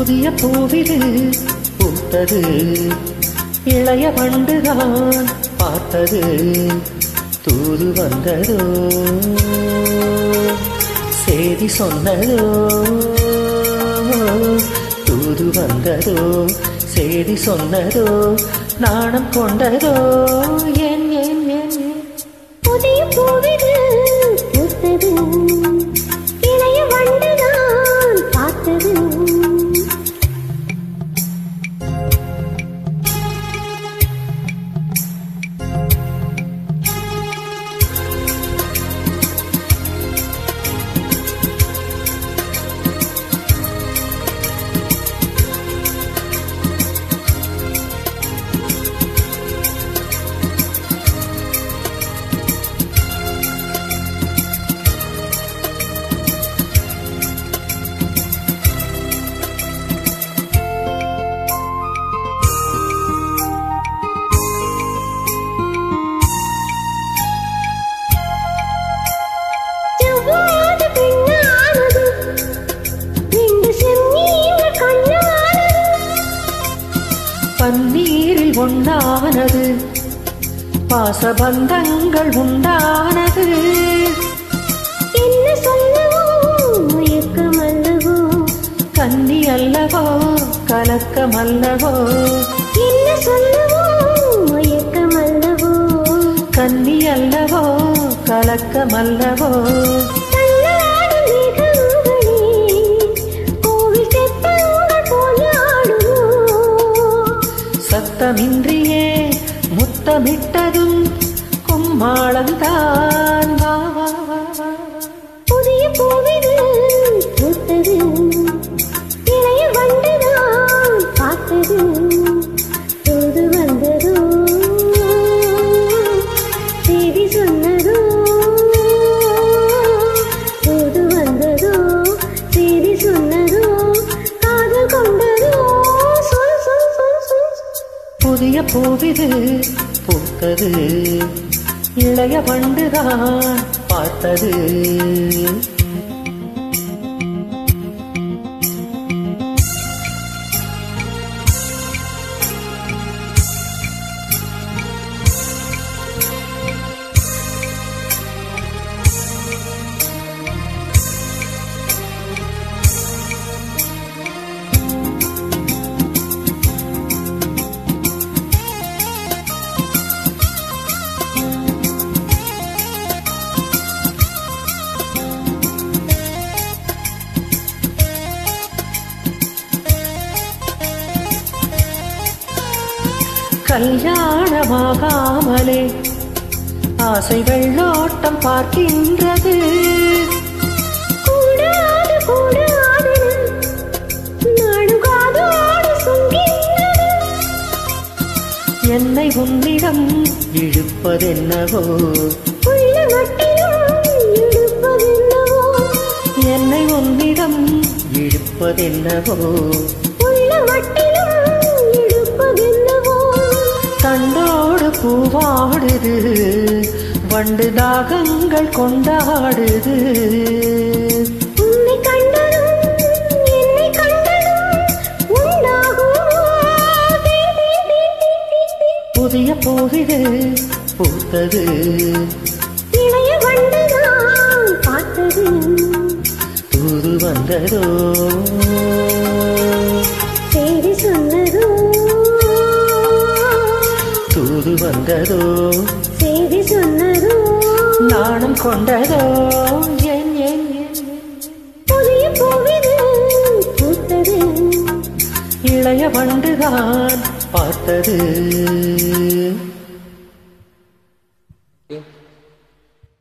புதிய பூவிது பூத்தது இளைய வண்டுதான் பார்த்தது தூது வந்ததோ செய்தி சொன்னதோ தூது வந்ததோ செய்தி சொன்னதோ நாணம் கொண்டதோ ஏன் ஏன் ஏன் ஏன் புதிய பூவிது பூத்தது இளைய வண்டுதான் பார்த்தது செவ்வாது பெண்ணானது ரெண்டு செம்மீன்கள் கண்ணானது பன்னீரில் ஒன்றானது பாசபந்தங்கள் உண்டானது என்ன சொல்லவோ மயக்கம் அல்லவோ கன்னி அல்லவோ கலக்கம் அல்லவோ என்ன சொல்லவோ மயக்கம் அல்லவோ கன்னி அல்லவோ கலக்கம் அல்லவோ தள்ளாடும் மேகங்களே கோவில் தெப்பங்கள் போல் ஆடுமோ சத்தமின்றியே முத்தமிட்டதும் கும்மாளந்தான் வா வா வா வா புதிய பூவிது பூத்தது இளைய வண்டுதான் பார்த்தது தூது வந்ததோ செய்தி சொன்னதோ தூது வந்ததோ செய்தி சொன்னதோ காதல் கொண்டதோ சொல் சொல் சொல் சொல் புதிய பூவிது பூத்தது இளைய வண்டுதான் பார்த்தது கல்யாணமாகாமலே ஆசை வெள்ளோட்டம் பார்க்கின்றது கூடாது கூடாது நாடுகாதோடு சொல்கின்றது என்னை உன்னிடம் இழுப்பதென்னவோ உள்ள மட்டிலும் இழுப்பதென்னவோ என்னை உன்னிடம் இழுப்பதென்னவோ உள்ள மட்டிலும் இழுப்பதென்னவோ கண்டோடு பூவாடுது வண்டு தாகங்கள் கொண்டாடுது உன்னை கண்டதும் என்னை கண்டதும் உண்டாகும் ஆசை. புதிய பூவிது பூத்தது இளைய வண்டுதான் பார்த்தது தூது வந்ததோ செய்தி சொன்னதோ தூது வந்ததோ செய்தி சொன்னதோ நாணம் கொண்டதோ ஏன் ஏன் ஏன் ஏன்? புதிய பூவிது பூத்தது இளைய வண்டுதான் பார்த்தது